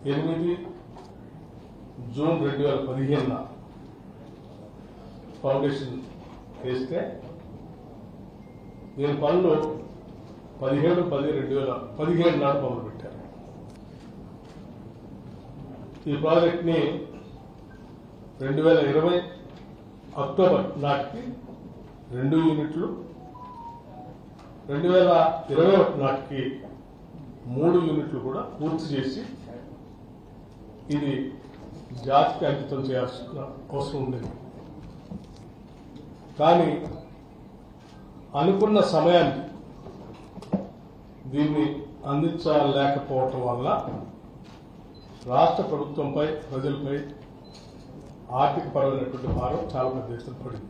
ఎనిమిది జూన్ రెండు వేల పదిహేనున ఫౌండేషన్ వేస్తే దీని పనులు పదిహేడు పది రెండు వేల పదిహేడు నాడు మొదలు పెట్టారు ఈ ప్రాజెక్ట్ని రెండు వేల ఇరవై అక్టోబర్ నాటికి రెండు యూనిట్లు రెండు వేల ఇరవై ఒకటి నాటికి మూడు యూనిట్లు కూడా పూర్తి చేసి ఇది జాతికి అంకితం చేయాల్సిన అవసరం ఉండేది కానీ అనుకున్న సమయానికి దీన్ని అందించలేకపోవటం వల్ల రాష్ట్ర ప్రభుత్వంపై ప్రజలపై ఆర్థిక పరమైనటువంటి భారం చాలా పెద్ద ఎత్తున పడింది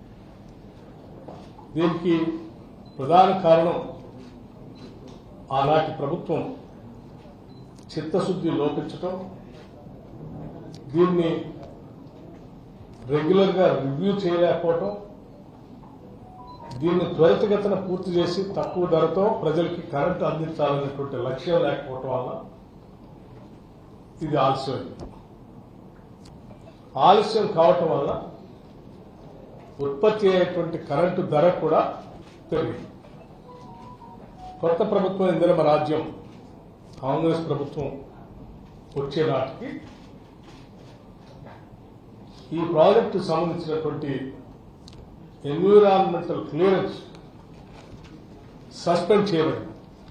దీనికి ప్రధాన కారణం ఆనాటి ప్రభుత్వం చిత్తశుద్ధి లోపించటం దీన్ని రెగ్యులర్గా రివ్యూ చేయలేకపోవటం దీన్ని త్వరితగతిన పూర్తి చేసి తక్కువ ధరతో ప్రజలకి కరెంటు అందించాలనేటువంటి లక్ష్యం లేకపోవటం వల్ల ఇది ఆలస్యమైంది ఆలస్యం కావటం వల్ల ఉత్పత్తి అయ్యేటువంటి కరెంటు ధర కూడా పెరిగింది కొత్త ప్రభుత్వం ఇందిరమ రాజ్యం కాంగ్రెస్ ప్రభుత్వం వచ్చే నాటికి ఈ ప్రాజెక్టు సంబంధించినటువంటి ఎన్విరాన్మెంటల్ క్లియరెన్స్ సస్పెండ్ చేయబడింది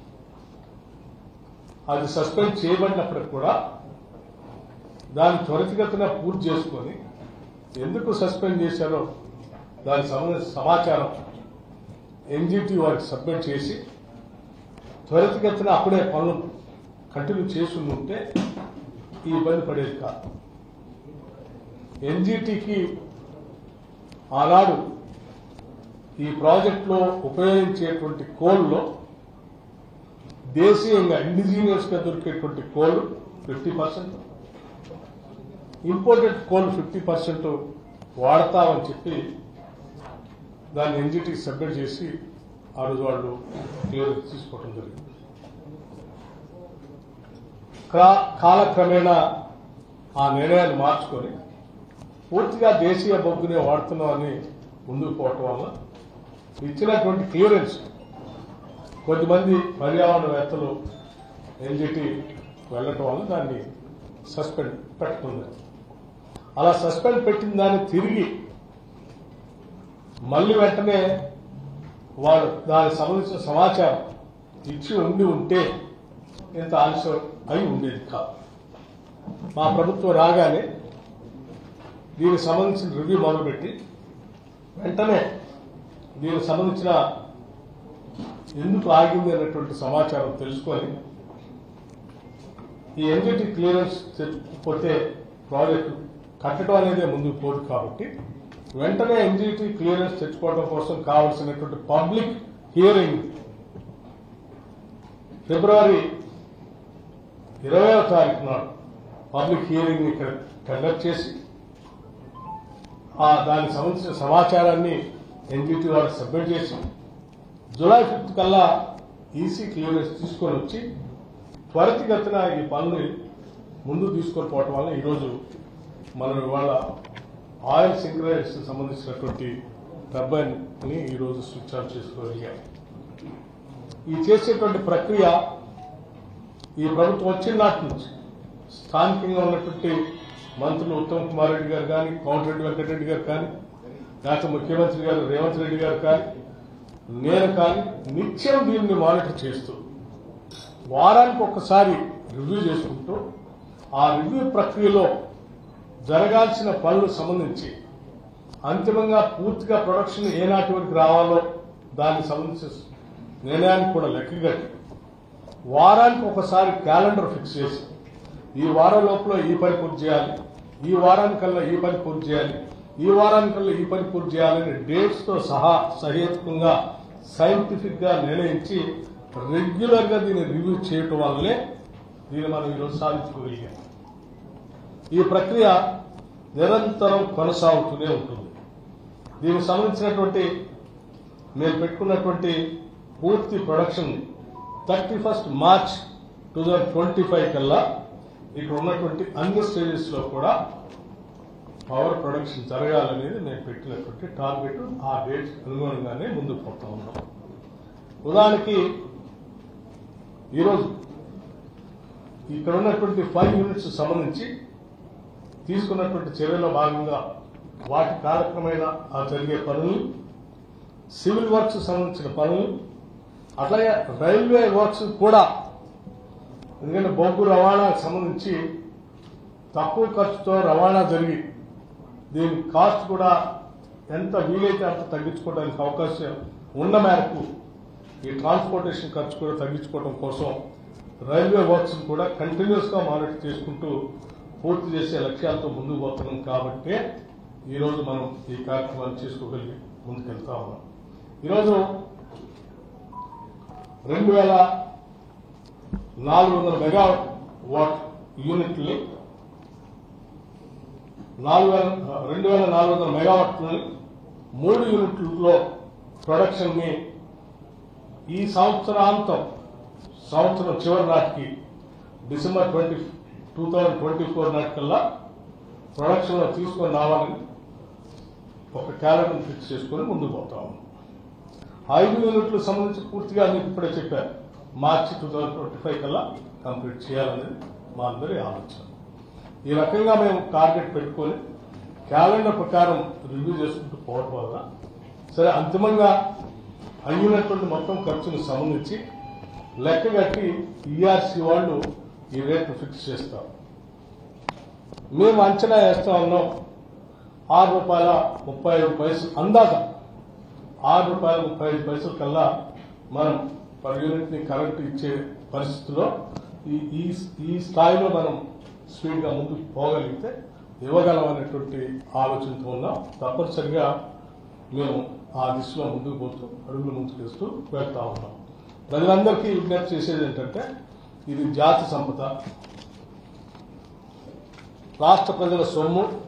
అది సస్పెండ్ చేయబడినప్పటికి కూడా దాన్ని త్వరితగతిన పూర్తి చేసుకొని ఎందుకు సస్పెండ్ చేశారో దానికి సంబంధించిన సమాచారం ఎన్జిటి వారికి సబ్మిట్ చేసి త్వరితగతిన అప్పుడే పనులు కంటిన్యూ చేసి ఉంటే ఈ ఇబ్బంది పడేది కాదు ఎన్జిటికి ఆనాడు ఈ ప్రాజెక్టులో ఉపయోగించేటువంటి కోల్లో దేశీయంగా ఇండిజీనియస్ గా దొరికేటువంటి coal fifty percent imported coal fifty percent వాడతామని చెప్పి దాన్ని ఎన్జిటికి సబ్మిట్ చేసి ఆ రోజు వాళ్ళు క్లియర్ తీసుకోవడం జరిగింది కా- కాలక్రమేణా ఆ నిర్ణయాన్ని మార్చుకొని పూర్తిగా దేశీయ బొగ్గునే వాడుతున్నామని ముందుకు పోవటం వల్ల ఇచ్చినటువంటి క్లియరెన్స్ కొద్దిమంది పర్యావరణవేత్తలు ఎన్జిటి వెళ్ళటం వల్ల దాన్ని సస్పెండ్ పెట్టుకుంది అలా సస్పెండ్ పెట్టిన దాన్ని తిరిగి మళ్ళీ వెంటనే వాళ్ళు దానికి సంబంధించిన సమాచారం ఇచ్చి ఉండి ఉంటే ఇంత ఆలస్యం అయి ఉండేది కాదు మా ప్రభుత్వం రాగానే దీనికి సంబంధించిన రివ్యూ మొదలుపెట్టి వెంటనే దీనికి సంబంధించిన ఎందుకు ఆగింది అనేటువంటి సమాచారం తెలుసుకొని ఈ ఎన్జిటి క్లియరెన్స్ పోతే ప్రాజెక్టు కట్టడం అనేది ముందుకు పోదు కాబట్టి వెంటనే ఎన్జిటి క్లియరెన్స్ తెచ్చుకోవడం కోసం కావలసినటువంటి పబ్లిక్ హియరింగ్ ఫిబ్రవరి ఇరవయో తారీఖు నాడు పబ్లిక్ హియరింగ్ ఇక్కడ కండక్ట్ చేసి ఆ దానికి సంబంధించిన సమాచారాన్ని ఎన్జిటి వారికి సబ్మిట్ చేసి జూలై ఫిఫ్త్ కల్లా ఈసీ క్లియరెన్స్ తీసుకొని వచ్చి త్వరితగతిన ఈ పనులు ముందు తీసుకొని పోవటం వల్ల ఈరోజు మనం ఇవాళ ఆయిల్ సింక్రైడ్స్ సంబంధించినటువంటి టర్బైన్ ని ఈరోజు స్విచ్ ఆఫ్ చేసుకోగలిగాం ఈ చేసేటువంటి ప్రక్రియ ఈ ప్రభుత్వం వచ్చిన నాటి నుంచి స్థానికంగా ఉన్నటువంటి మంత్రులు ఉత్తమ్ కుమార్ రెడ్డి గారు కానీ కోమటిరెడ్డి వెంకటరెడ్డి గారు కానీ లేకపోతే ముఖ్యమంత్రి గారు రేవంత్ రెడ్డి గారు కానీ నేను కానీ నిత్యం దీన్ని మానిటర్ చేస్తూ వారానికి ఒక్కసారి రివ్యూ చేసుకుంటూ ఆ రివ్యూ ప్రక్రియలో జరగాల్సిన పనులు సంబంధించి అంతిమంగా పూర్తిగా ప్రొడక్షన్ ఏ నాటి వరకు రావాలో దానికి సంబంధించిన నిర్ణయానికి కూడా లెక్కగట్టి వారానికి ఒకసారి క్యాలెండర్ ఫిక్స్ చేసి ఈ వారం లోపల ఈ పని పూర్తి చేయాలి ఈ వారానికల్లా ఈ పని పూర్తి చేయాలి ఈ వారానికల్లా ఈ పని పూర్తి చేయాలని డేట్స్ తో సహా సహేతుకంగా సైంటిఫిక్ గా నిర్ణయించి రెగ్యులర్ గా దీన్ని రివ్యూ చేయటం వల్లనే దీన్ని మనం ఈరోజు సాధించుకోగలిగాం ఈ ప్రక్రియ నిరంతరం కొనసాగుతూనే ఉంటుంది దీనికి సంబంధించినటువంటి మేము పెట్టుకున్నటువంటి పూర్తి production thirty first March two thousand twenty five కల్లా ఇక్కడ ఉన్నటువంటి అన్ని స్టేజెస్ లో కూడా పవర్ ప్రొడక్షన్ జరగాలనేది మేము పెట్టినటువంటి టార్గెట్ ఆ డేట్స్ అనుగుణంగానే ముందుకు పోతా ఉన్నాం ఉదాహరణకి ఈరోజు ఇక్కడ ఉన్నటువంటి ఫైవ్ యూనిట్స్ సంబంధించి తీసుకున్నటువంటి చర్యలో భాగంగా వాటి కార్యక్రమైన ఆ జరిగే పనులు సివిల్ వర్క్స్ సంబంధించిన పనులు అట్లాగే రైల్వే వర్క్స్ కూడా ఎందుకంటే బొగ్గు రవాణాకు సంబంధించి తక్కువ ఖర్చుతో రవాణా జరిగి దీని కాస్ట్ కూడా ఎంత వీలైతే అంత తగ్గించుకోవడానికి అవకాశం ఉన్న మేరకు ఈ ట్రాన్స్పోర్టేషన్ ఖర్చు కూడా తగ్గించుకోవడం కోసం రైల్వే వర్క్స్ కూడా కంటిన్యూస్ గా మానిటర్ చేసుకుంటూ పూర్తి చేసే లక్ష్యాలతో ముందుకు పోతున్నాం కాబట్టి ఈరోజు మనం ఈ కార్యక్రమాన్ని చేసుకోగలిగి ముందుకెళ్తా ఉన్నాం ఈరోజు రెండు వేల నాలుగు వందల మెగా వాట్ యూనిట్ని నాలుగు వేల రెండు వేల నాలుగు వందల మెగావాట్లని మూడు యూనిట్లలో ప్రొడక్షన్ ని ఈ సంవత్సరాంతం సంవత్సరం చివరి నాటికి December twenty two thousand twenty four నాటికల్లా ప్రొడక్షన్ లో తీసుకొని రావాలని ఒక క్యాలెండర్ ఫిక్స్ చేసుకొని ముందుకు పోతాము ఐదు యూనిట్లు సంబంధించి పూర్తిగా మీకు ఇప్పుడే చెప్పారు March two thousand twenty five కల్లా కంప్లీట్ చేయాలనేది మా అందరి ఆలోచన ఈ రకంగా మేము టార్గెట్ పెట్టుకొని క్యాలెండర్ ప్రకారం రివ్యూ చేసుకుంటూ పోవడం వల్ల సరే అంతిమంగా అయినటువంటి మొత్తం ఖర్చును సంబంధించి లెక్క కట్టి ఈఆర్సీ వాళ్ళు ఈ రేట్లు ఫిక్స్ చేస్తారు మేము అంచనా వేస్తా ఉన్నాం ఆరు రూపాయల ముప్పై ఐదు పైసలు అందాక ఆరు రూపాయల ముప్పై ఐదు పైసల కల్లా మనం పర్ యూనిట్ ని కరెంట్ ఇచ్చే పరిస్థితిలో ఈ ఈ ఈ స్థాయిలో మనం స్పీడ్ గా ముందుకు పోగలిగితే ఇవ్వగలం అనేటువంటి ఆలోచనతో ఉన్నాం తప్పనిసరిగా మేము ఆ దిశలో ముందుకు పోతూ అడుగులు ముందుకు వేస్తూ వెళ్తా ఉన్నాం ప్రజలందరికీ విజ్ఞప్తి చేసేది ఏంటంటే ఇది జాతి సంపద రాష్ట్ర ప్రజల సొమ్ము